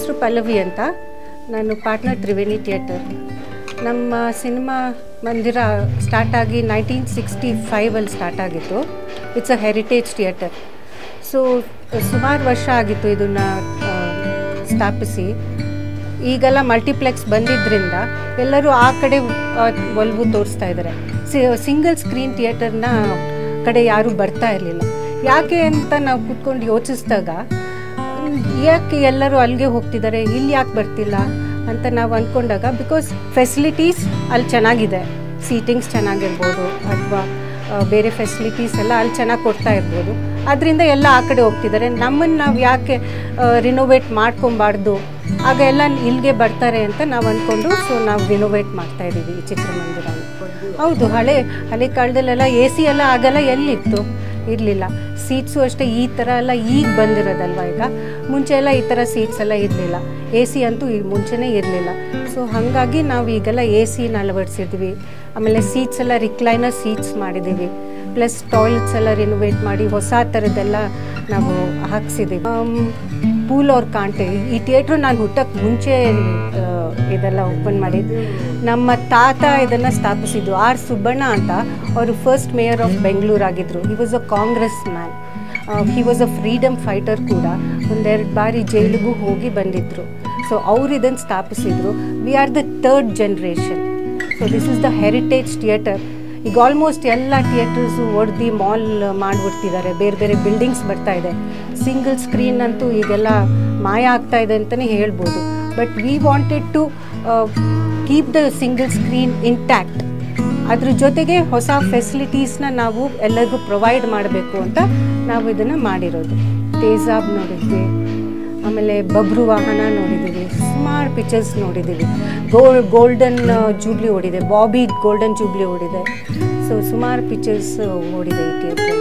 ಹೆಸರು ಪಲ್ಲವಿ ಅಂತ ನಾನು ಪಾರ್ಟ್ನರ್ ತ್ರಿವೇಣಿ ಥಿಯೇಟರ್ ನಮ್ಮ ಸಿನಿಮಾ ಮಂದಿರ ಸ್ಟಾರ್ಟ್ ಆಗಿ ನೈನ್ಟೀನ್ ಸಿಕ್ಸ್ಟಿ ಫೈವಲ್ಲಿ ಸ್ಟಾರ್ಟ್ ಆಗಿತ್ತು it's a heritage theatre so ಸುಮಾರು ವರ್ಷ ಆಗಿತ್ತು ಇದನ್ನು ಸ್ಥಾಪಿಸಿ ಈಗೆಲ್ಲ ಮಲ್ಟಿಪ್ಲೆಕ್ಸ್ ಬಂದಿದ್ದರಿಂದ ಎಲ್ಲರೂ ಆ ಕಡೆ ಆ, ಒಲವು ತೋರಿಸ್ತಾ ಇದ್ದಾರೆ ಸಿಂಗಲ್ ಸ್ಕ್ರೀನ್ ಥಿಯೇಟರ್ನ ಕಡೆ ಯಾರೂ ಬರ್ತಾ ಇರಲಿಲ್ಲ ಯಾಕೆ ಅಂತ ನಾವು ಕೂತ್ಕೊಂಡು ಯೋಚಿಸಿದಾಗ ಮ್, ಯಾಕೆ ಎಲ್ಲರೂ ಅಲ್ಲಿಗೆ ಹೋಗ್ತಿದ್ದಾರೆ ಇಲ್ಲಿ ಯಾಕೆ ಬರ್ತಿಲ್ಲ ಅಂತ ನಾವು ಅಂದ್ಕೊಂಡಾಗ ಬಿಕಾಸ್ ಫೆಸಿಲಿಟೀಸ್ ಅಲ್ಲಿ ಚೆನ್ನಾಗಿದೆ ಸೀಟಿಂಗ್ಸ್ ಚೆನ್ನಾಗಿರ್ಬೋದು ಅಥವಾ ಬೇರೆ ಫೆಸಿಲಿಟೀಸ್ ಎಲ್ಲ ಅಲ್ಲಿ ಚೆನ್ನಾಗಿ ಕೊಡ್ತಾ ಇರ್ಬೋದು ಅದರಿಂದ ಎಲ್ಲ ಆ ಕಡೆ ಹೋಗ್ತಿದ್ದಾರೆ ನಮ್ಮನ್ನು ನಾವು ಯಾಕೆ ರಿನೋವೇಟ್ ಮಾಡ್ಕೊಬಾರ್ದು ಆಗ ಎಲ್ಲ ಇಲ್ಲಿಗೆ ಬರ್ತಾರೆ ಅಂತ ನಾವು ಅಂದ್ಕೊಂಡು ಸೊ ನಾವು ರಿನೋವೇಟ್ ಮಾಡ್ತಾ ಇದ್ದೀವಿ ಈ ಚಿತ್ರಮಂದಿರ ಹೌದು ಹಳೆ ಹಳೆ ಕಾಲದಲ್ಲೆಲ್ಲ ಎ ಸಿ ಎಲ್ಲ ಆಗೆಲ್ಲ ಎಲ್ಲಿತ್ತು ಇರಲಿಲ್ಲ ಸೀಟ್ಸು ಅಷ್ಟೇ ಈ ಥರ ಎಲ್ಲ ಈಗ ಬಂದಿರೋದಲ್ವ ಈಗ ಮುಂಚೆ ಎಲ್ಲ ಈ ಥರ ಸೀಟ್ಸ್ ಎಲ್ಲ ಇರಲಿಲ್ಲ ಎ ಸಿ ಅಂತೂ ಈ ಮುಂಚೆನೇ ಇರಲಿಲ್ಲ ಸೊ ಹಾಗಾಗಿ ನಾವು ಈಗೆಲ್ಲ ಎ ಸಿನ ಅಳವಡಿಸಿದ್ವಿ ಆಮೇಲೆ ಸೀಟ್ಸ್ ಎಲ್ಲ ರಿಕ್ಲೈನರ್ ಸೀಟ್ಸ್ ಮಾಡಿದ್ದೀವಿ ಪ್ಲಸ್ ಟಾಯ್ಲೆಟ್ಸ್ ಎಲ್ಲ ರಿನೋವೇಟ್ ಮಾಡಿ ಹೊಸ ಥರದ್ದೆಲ್ಲ ನಾವು ಹಾಕ್ಸಿದ್ದೀವಿ ಪೂಲ್ ಅವ್ರ ಕಾಂಟೆ ಈ ಥಿಯೇಟ್ರು ನಾನು ಹುಟ್ಟಕ್ಕೆ ಮುಂಚೆ ಆ, ಇದೆಲ್ಲ ಓಪನ್ ಮಾಡಿದ್ದು ನಮ್ಮ ತಾತ ಇದನ್ನು ಸ್ಥಾಪಿಸಿದ್ದು ಆರ್ ಸುಬ್ಬಣ್ಣ ಅಂತ ಅವರು ಫಸ್ಟ್ ಮೇಯರ್ ಆಫ್ ಬೆಂಗಳೂರು ಆಗಿದ್ದರು he was a Congress man he was a freedom fighter ಕೂಡ ಒಂದೆರಡು ಬಾರಿ ಜೈಲಿಗೂ ಹೋಗಿ ಬಂದಿದ್ದರು ಸೊ ಅವ್ರು ಇದನ್ನು ಸ್ಥಾಪಿಸಿದರು we are the third generation so this is the heritage theatre ಈಗ ಆಲ್ಮೋಸ್ಟ್ ಎಲ್ಲ ಥಿಯೇಟರ್ಸು ಒಡ್ದು ಮಾಲ್ ಮಾಡಿಬಿಡ್ತಿದ್ದಾರೆ ಬೇರೆ ಬೇರೆ ಬಿಲ್ಡಿಂಗ್ಸ್ ಬರ್ತಾ ಇದೆ ಸಿಂಗಲ್ ಸ್ಕ್ರೀನ್ ಅಂತೂ ಈಗೆಲ್ಲ ಮಾಯ ಆಗ್ತಾ ಇದೆ ಅಂತಲೇ ಹೇಳ್ಬೋದು but we wanted to keep the single screen intact ಅದ್ರ ಜೊತೆಗೆ ಹೊಸ ಫೆಸಿಲಿಟೀಸ್ನ ನಾವು ಎಲ್ಲರಿಗೂ ಪ್ರೊವೈಡ್ ಮಾಡಬೇಕು ಅಂತ ನಾವು ಇದನ್ನು ಮಾಡಿರೋದು ತೇಜಾಬ್ ನೋಡಿದ್ವಿ ಆಮೇಲೆ ಬಬ್ರು ವಾಹನ ನೋಡಿದ್ದೀವಿ ಸುಮಾರು ಪಿಕ್ಚರ್ಸ್ ನೋಡಿದ್ದೀವಿ ಗೋಲ್ ಗೋಲ್ಡನ್ ಜೂಬ್ಲಿ ಓಡಿದೆ ಬಾಬಿ ಗೋಲ್ಡನ್ ಜೂಬ್ಲಿ ಓಡಿದೆ ಸೊ ಸುಮಾರು ಪಿಕ್ಚರ್ಸ್ ಓಡಿದೆ ಈ ಥಿಯೇಟ್ರಲ್ಲಿ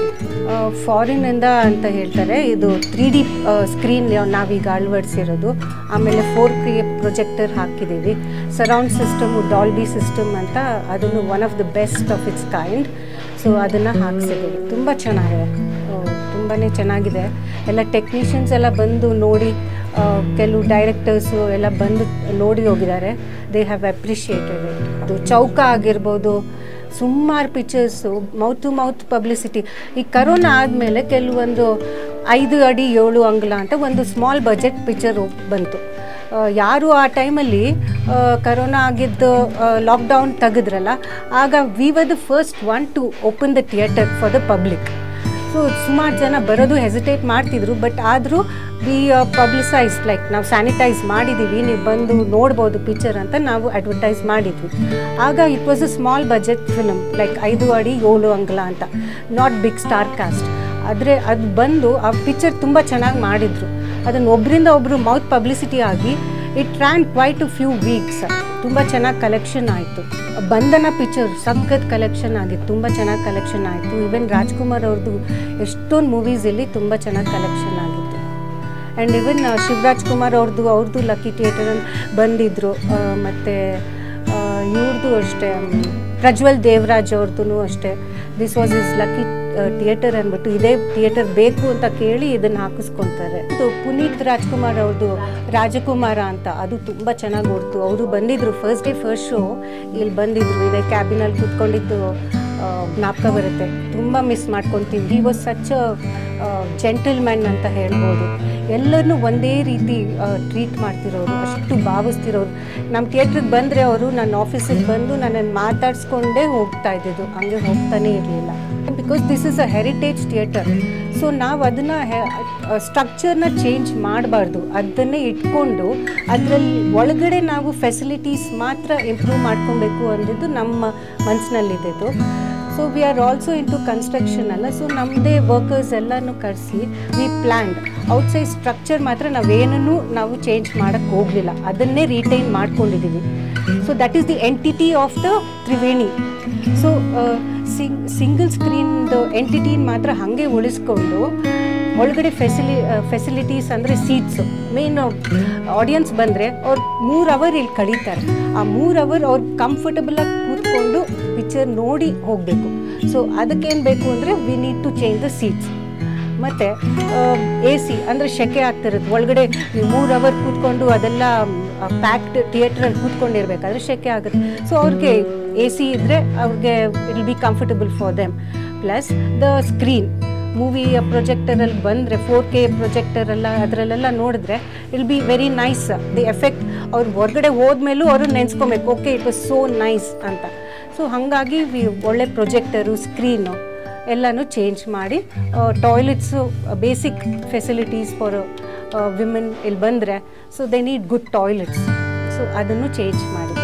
ಫಾರಿನಿಂದ ಅಂತ ಹೇಳ್ತಾರೆ ಇದು ತ್ರೀ ಡಿ ಸ್ಕ್ರೀನ್ ನಾವೀಗ ಅಳವಡಿಸಿರೋದು ಆಮೇಲೆ ಫೋರ್ ಕೆ ಪ್ರೊಜೆಕ್ಟರ್ ಹಾಕಿದ್ದೀವಿ ಸರೌಂಡ್ ಸಿಸ್ಟಮು ಡಾಲ್ಬಿ ಸಿಸ್ಟಮ್ ಅಂತ ಅದನ್ನು one of the best of its kind so ಅದನ್ನು ಹಾಕ್ಸಿದ್ದೀವಿ ತುಂಬ ಚೆನ್ನಾಗಿದೆ ತುಂಬಾ ಚೆನ್ನಾಗಿದೆ ಎಲ್ಲ ಟೆಕ್ನಿಷಿಯನ್ಸ್ ಎಲ್ಲ ಬಂದು ನೋಡಿ ಆ, ಕೆಲವು ಡೈರೆಕ್ಟರ್ಸು ಎಲ್ಲ ಬಂದು ನೋಡಿ ಹೋಗಿದ್ದಾರೆ ದೇ ಹ್ಯಾವ್ ಅಪ್ರಿಷಿಯೇಟೆಡ್ ಇಟ್ ಅದು ಚೌಕ ಆಗಿರ್ಬೋದು ಸುಮಾರು pictures mouth to mouth publicity ಈ ಕರೋನಾ ಆದಮೇಲೆ ಕೆಲವೊಂದು ಐದು ಅಡಿ ಏಳು ಅಂಗ್ಲ ಅಂತ ಒಂದು ಸ್ಮಾಲ್ ಬಜೆಟ್ ಪಿಕ್ಚರ್ ಬಂತು ಆ, ಯಾರು ಆ ಟೈಮಲ್ಲಿ ಕರೋನಾ ಆಗಿದ್ದು ಲಾಕ್ಡೌನ್ ತೆಗೆದ್ರಲ್ಲ ಆಗ we were the first one to open the theatre for the public so ಸುಮಾರು ಜನ ಬರೋದು ಹೆಸಿಟೇಟ್ ಮಾಡ್ತಿದ್ರು ಬಟ್ ಆದರೂ ವಿ ಪಬ್ಲಿಸೈಸ್ ಲೈಕ್ ನಾವು ಸ್ಯಾನಿಟೈಸ್ ಮಾಡಿದ್ದೀವಿ ನೀವು ಬಂದು ನೋಡ್ಬೋದು ಪಿಕ್ಚರ್ ಅಂತ ನಾವು ಅಡ್ವರ್ಟೈಸ್ ಮಾಡಿದ್ವಿ ಆಗ it was a small budget film like ಐದು ಅಡಿ ಏಳು ಅಂಗ್ಲ ಅಂತ ನಾಟ್ ಬಿಗ್ ಸ್ಟಾರ್ ಕಾಸ್ಟ್ ಆದರೆ ಅದು ಬಂದು ಆ ಪಿಕ್ಚರ್ ತುಂಬ ಚೆನ್ನಾಗಿ ಮಾಡಿದರು ಅದನ್ನು ಒಬ್ಬರಿಂದ ಒಬ್ಬರು ಮೌತ್ ಪಬ್ಲಿಸಿಟಿ ಆಗಿ it ran quite to few weeks ತುಂಬ ಚೆನ್ನಾಗಿ ಕಲೆಕ್ಷನ್ ಆಯಿತು ಬಂಧನ ಪಿಕ್ಚರ್ ಸಖತ್ ಕಲೆಕ್ಷನ್ ಆಗಿತ್ತು ತುಂಬ ಚೆನ್ನಾಗಿ ಕಲೆಕ್ಷನ್ ಆಯಿತು ಈವನ್ ರಾಜ್ಕುಮಾರ್ ಅವ್ರದ್ದು ಎಷ್ಟೊಂದು ಮೂವೀಸ್ ಇಲ್ಲಿ ತುಂಬ ಚೆನ್ನಾಗಿ ಕಲೆಕ್ಷನ್ ಆಗಿತ್ತು ಆ್ಯಂಡ್ ಇವನ್ ಶಿವರಾಜ್ ಕುಮಾರ್ ಅವ್ರದ್ದು ಅವ್ರದ್ದು ಲಕ್ಕಿ ಥಿಯೇಟರಲ್ಲಿ ಬಂದಿದ್ದರು ಮತ್ತು ಇವ್ರದ್ದು ಅಷ್ಟೇ ಮ್, ಪ್ರಜ್ವಲ್ ದೇವರಾಜ್ ಅವ್ರದ್ದು ಅಷ್ಟೇ this was is lucky theatre ಅಂದ್ಬಿಟ್ಟು ಇದೇ ಥಿಯೇಟರ್ ಬೇಕು ಅಂತ ಕೇಳಿ ಇದನ್ನು ಹಾಕಿಸ್ಕೊತಾರೆ ಇದು ಪುನೀತ್ ರಾಜ್ಕುಮಾರ್ ಅವ್ರದ್ದು ರಾಜಕುಮಾರ ಅಂತ ಅದು ತುಂಬ ಚೆನ್ನಾಗಿ ಓಡ್ತು ಅವರು ಬಂದಿದ್ರು ಫಸ್ಟ್ ಡೇ ಫಸ್ಟ್ ಶೋ ಇಲ್ಲಿ ಬಂದಿದ್ರು ಇದೇ ಕ್ಯಾಬಿನಲ್ಲಿ ಕೂತ್ಕೊಂಡಿದ್ದು ಆ, ಜ್ಞಾಪಕ ಬರುತ್ತೆ ತುಂಬ ಮಿಸ್ ಮಾಡ್ಕೊತೀವಿ he was such gentleman ಅಂತ ಹೇಳ್ಬೋದು ಎಲ್ಲರನ್ನೂ ಒಂದೇ ರೀತಿ ಟ್ರೀಟ್ ಮಾಡ್ತಿರೋರು ಅಷ್ಟು ಭಾವಿಸ್ತಿರೋರು ನಮ್ಮ ಥಿಯೇಟ್ರಿಗೆ ಬಂದರೆ ಅವರು ನನ್ನ ಆಫೀಸಿಗೆ ಬಂದು ನನ್ನನ್ನು ಮಾತಾಡಿಸ್ಕೊಂಡೇ ಹೋಗ್ತಾ ಇದ್ದಿದ್ದು ಹಂಗೆ ಹೋಗ್ತಾನೆ ಇರಲಿಲ್ಲ because this is a heritage theatre so ನಾವು ಅದನ್ನು ಸ್ಟ್ರಕ್ಚರ್ನ ಚೇಂಜ್ ಮಾಡಬಾರ್ದು ಅದನ್ನೇ ಇಟ್ಕೊಂಡು ಅದರಲ್ಲಿ ಒಳಗಡೆ ನಾವು ಫೆಸಿಲಿಟೀಸ್ ಮಾತ್ರ ಇಂಪ್ರೂವ್ ಮಾಡ್ಕೊಬೇಕು ಅಂದಿದ್ದು ನಮ್ಮ ಮನಸ್ಸಿನಲ್ಲಿದ್ದು so we are also into construction ಅಲ್ಲ ಸೊ ನಮ್ಮದೇ ವರ್ಕರ್ಸ್ ಎಲ್ಲನೂ ಕರೆಸಿ ವಿ ಪ್ಲ್ಯಾಂಡ್ ಔಟ್ಸೈಡ್ ಸ್ಟ್ರಕ್ಚರ್ ಮಾತ್ರ ನಾವೇನೂ ನಾವು ಚೇಂಜ್ ಮಾಡೋಕ್ಕೆ ಹೋಗಲಿಲ್ಲ ಅದನ್ನೇ ರಿಟೈನ್ ಮಾಡ್ಕೊಂಡಿದ್ದೀವಿ so that is the entity of the Triveni so sing single ಸ್ಕ್ರೀನ್ದು ಎಂಟಿಟಿನ ಮಾತ್ರ ಹಾಗೆ ಉಳಿಸ್ಕೊಂಡು ಒಳಗಡೆ ಫೆಸಿಲಿ ಫೆಸಿಲಿಟೀಸ್ ಅಂದರೆ ಸೀಟ್ಸು ಮೇನ್ ಆಡಿಯನ್ಸ್ ಬಂದರೆ ಅವ್ರು ಮೂರು ಅವರ್ ಇಲ್ಲಿ ಕಳೀತಾರೆ ಆ ಮೂರು ಅವರ್ ಅವ್ರು ಕಂಫರ್ಟಬಲಾಗಿ ಕೂತ್ಕೊಂಡು ಪಿಕ್ಚರ್ ನೋಡಿ ಹೋಗಬೇಕು ಸೊ ಅದಕ್ಕೇನು ಬೇಕು ಅಂದರೆ we need to change the seats ಮತ್ತು ಎ ಸಿ ಅಂದರೆ ಶೆಕೆ ಆಗ್ತಿರುತ್ತೆ ಒಳಗಡೆ ನೀವು ಮೂರು ಅವರ್ ಕೂತ್ಕೊಂಡು ಅದೆಲ್ಲ ಪ್ಯಾಕ್ಡ್ ಥಿಯೇಟ್ರಲ್ಲಿ ಕೂತ್ಕೊಂಡಿರ್ಬೇಕಾದ್ರೆ ಶೆಕೆ ಆಗುತ್ತೆ ಸೊ ಅವ್ರಿಗೆ ಎ ಸಿ ಇದ್ದರೆ ಅವ್ರಿಗೆ it will be comfortable for them plus the screen movie ಪ್ರೊಜೆಕ್ಟರಲ್ಲಿ ಬಂದರೆ ಫೋರ್ ಕೆ ಪ್ರೊಜೆಕ್ಟರೆಲ್ಲ ಅದರಲ್ಲೆಲ್ಲ ನೋಡಿದ್ರೆ it'll be very nice the effect ಅವ್ರು ಹೊರಗಡೆ ಹೋದ್ಮೇಲೂ ಅವರು ನೆನೆಸ್ಕೊಬೇಕು okay it was so nice ಅಂತ ಸೊ ಹಾಗಾಗಿ ವಿ ಒಳ್ಳೆ ಪ್ರೊಜೆಕ್ಟರು ಸ್ಕ್ರೀನು ಎಲ್ಲನೂ ಚೇಂಜ್ ಮಾಡಿ toilets basic facilities for women ಇಲ್ಲಿ ಬಂದರೆ so they need good toilets so ಅದನ್ನು ಚೇಂಜ್ ಮಾಡಿ